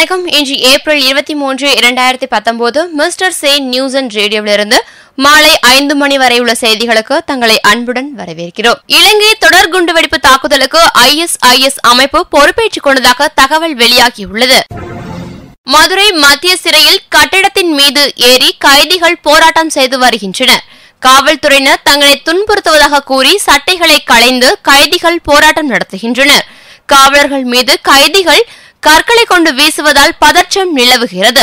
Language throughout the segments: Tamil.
வணக்கம் இன்று ஏப்ரல் இருபத்தி மூன்று இரண்டாயிரத்தி பத்தொன்பது மிஸ்டர் சே நியூஸ் அண்ட் ரேடியோவிலிருந்து மாலை ஐந்து மணி வரை உள்ள செய்திகளுக்கு தங்களை அன்புடன் வரவேற்கிறோம் இலங்கை தொடர் குண்டுவெடிப்பு தாக்குதலுக்கு ஐஎஸ்ஐஎஸ் அமைப்பு பொறுப்பேற்றுக் கொண்டதாக தகவல் வெளியாகியுள்ளது மதுரை மத்திய சிறையில் கட்டிடத்தின் மீது ஏறி கைதிகள் போராட்டம் செய்து வருகின்றனர் காவல்துறையினர் தங்களை துன்புறுத்துவதாக கூறி சட்டைகளை களைந்து கைதிகள் போராட்டம் நடத்துகின்றனர் காவலர்கள் மீது கைதிகள் கற்களை கொண்டு வீசுவதால் பதற்றம் நிலவுகிறது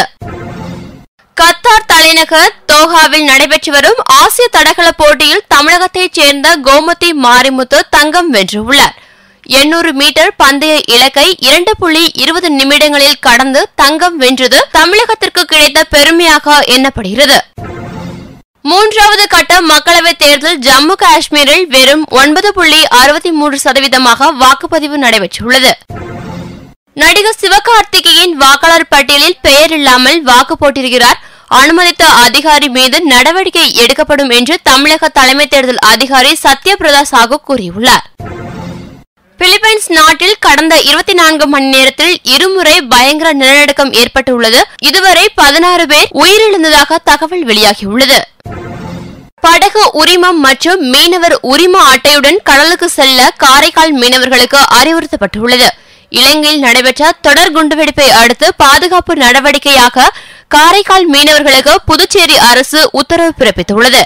கத்தார் தலைநகர் தோஹாவில் நடைபெற்று வரும் ஆசிய தடகள போட்டியில் தமிழகத்தைச் சேர்ந்த கோமதி மாரிமுத்து தங்கம் வென்றுள்ளார் எண்ணூறு மீட்டர் பந்தய இலக்கை இரண்டு புள்ளி இருபது நிமிடங்களில் கடந்து தங்கம் வென்றது தமிழகத்திற்கு கிடைத்த பெருமையாக எண்ணப்படுகிறது மூன்றாவது கட்ட மக்களவைத் தேர்தல் ஜம்மு காஷ்மீரில் வெறும் ஒன்பது புள்ளி அறுபத்தி மூன்று சதவீதமாக வாக்குப்பதிவு நடைபெற்றுள்ளது நடிகர் சிவகார்த்திகேயன் வாக்காளர் பட்டியலில் பெயர் இல்லாமல் வாக்கு போட்டிருக்கிறார் அனுமதித்த அதிகாரி மீது நடவடிக்கை எடுக்கப்படும் என்று தமிழக தலைமை தேர்தல் அதிகாரி சத்யபிரதா சாகு கூறியுள்ளார் பிலிப்பைன்ஸ் நாட்டில் கடந்த இருபத்தி நான்கு மணி நேரத்தில் இருமுறை பயங்கர நிலநடுக்கம் ஏற்பட்டுள்ளது இதுவரை பதினாறு பேர் உயிரிழந்ததாக தகவல் வெளியாகியுள்ளது படகு உரிமம் மற்றும் மீனவர் உரிம அட்டையுடன் கடலுக்கு செல்ல காரைக்கால் மீனவர்களுக்கு அறிவுறுத்தப்பட்டுள்ளது இலங்கையில் நடைபெற்ற தொடர் குண்டுவெடிப்பை அடுத்து பாதுகாப்பு நடவடிக்கையாக காரைக்கால் மீனவர்களுக்கு புதுச்சேரி அரசு உத்தரவு பிறப்பித்துள்ளது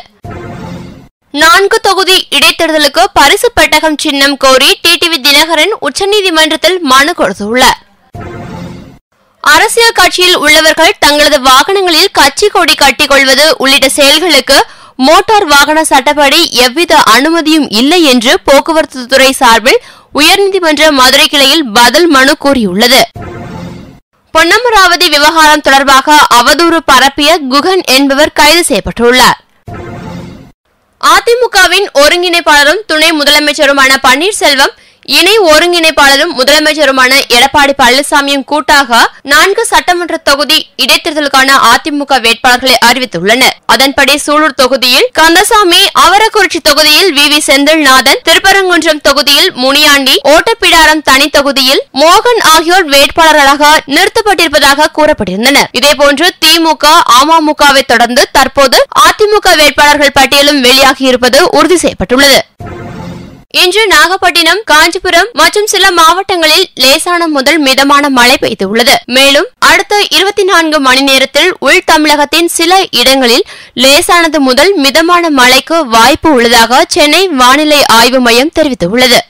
நான்கு தொகுதி இடைத்தேர்தலுக்கு பரிசு பெட்டகம் சின்னம் கோரி டிடிவி தினகரன் உச்சநீதிமன்றத்தில் மனு கொடுத்துள்ளார் அரசியல் கட்சியில் உள்ளவர்கள் தங்களது வாகனங்களில் கட்சி கொடி கட்டிக்கொள்வது உள்ளிட்ட செயல்களுக்கு மோட்டார் வாகன சட்டப்படி எவ்வித அனுமதியும் இல்லை என்று போக்குவரத்து துறை சார்பில் உயர்நீதிமன்ற மதுரை கிளையில் பதில் மனு கூறியுள்ளது பொன்னமராவதி விவகாரம் தொடர்பாக அவதூறு பரப்பிய குகன் என்பவர் கைது செய்யப்பட்டுள்ளார் அதிமுகவின் ஒருங்கிணைப்பாளரும் துணை முதலமைச்சருமான பன்னீர்செல்வம் இணை ஒருங்கிணைப்பாளரும் முதலமைச்சருமான எடப்பாடி பழனிசாமியும் கூட்டாக நான்கு சட்டமன்ற தொகுதி இடைத்தேர்தலுக்கான அதிமுக வேட்பாளர்களை அறிவித்துள்ளனர் அதன்படி சூலூர் தொகுதியில் கந்தசாமி அவரக்குறிச்சி தொகுதியில் வி வி செந்தில்நாதன் திருப்பரங்குன்றம் தொகுதியில் முனியாண்டி ஓட்டப்பிடாரம் தனி தொகுதியில் மோகன் ஆகியோர் வேட்பாளர்களாக நிறுத்தப்பட்டிருப்பதாக கூறப்பட்டிருந்தனர் இதேபோன்று திமுக அமமுகவை தொடர்ந்து தற்போது அதிமுக வேட்பாளர்கள் பட்டியலும் வெளியாகியிருப்பது உறுதி செய்யப்பட்டுள்ளது இன்று நாகப்பட்டினம் காஞ்சிபுரம் மற்றும் சில மாவட்டங்களில் லேசான முதல் மிதமான மழை பெய்துள்ளது மேலும் அடுத்த இருபத்தி நான்கு மணி நேரத்தில் உள் தமிழகத்தின் சில இடங்களில் லேசானது முதல் மிதமான மழைக்கு வாய்ப்பு உள்ளதாக சென்னை வானிலை ஆய்வு மையம் தெரிவித்துள்ளது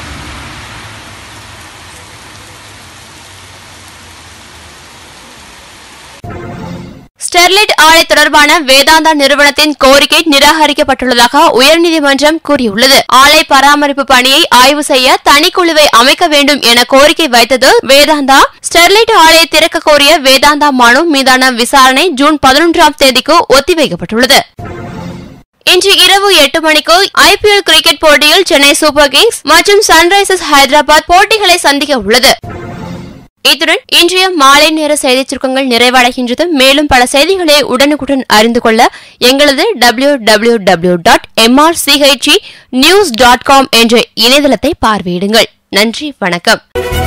ஸ்டெர்லைட் ஆலை தொடர்பான வேதாந்தா நிறுவனத்தின் கோரிக்கை நிராகரிக்கப்பட்டுள்ளதாக உயர்நீதிமன்றம் கூறியுள்ளது ஆலை பராமரிப்பு பணியை ஆய்வு செய்ய தனிக்குழுவை அமைக்க வேண்டும் என கோரிக்கை வைத்தது வேதாந்தா ஸ்டெர்லைட் ஆலையை திறக்க கோரிய வேதாந்தா மனு மீதான விசாரணை ஜூன் பதினொன்றாம் தேதிக்கு ஒத்திவைக்கப்பட்டுள்ளது இன்று இரவு எட்டு மணிக்கு ஐபிஎல் கிரிக்கெட் போட்டியில் சென்னை சூப்பர் கிங்ஸ் மற்றும் சன்ரைசர்ஸ் ஹைதராபாத் போட்டிகளை சந்திக்க உள்ளது இத்துடன் இன்றைய மாலை நேர செய்திச் சுருக்கங்கள் நிறைவடைகின்றது மேலும் பல செய்திகளை உடனுக்குடன் அறிந்து கொள்ள எங்களது W W W dot MRCHE news dot com என்ற இணையதளத்தை பார்வையிடுங்கள் நன்றி வணக்கம்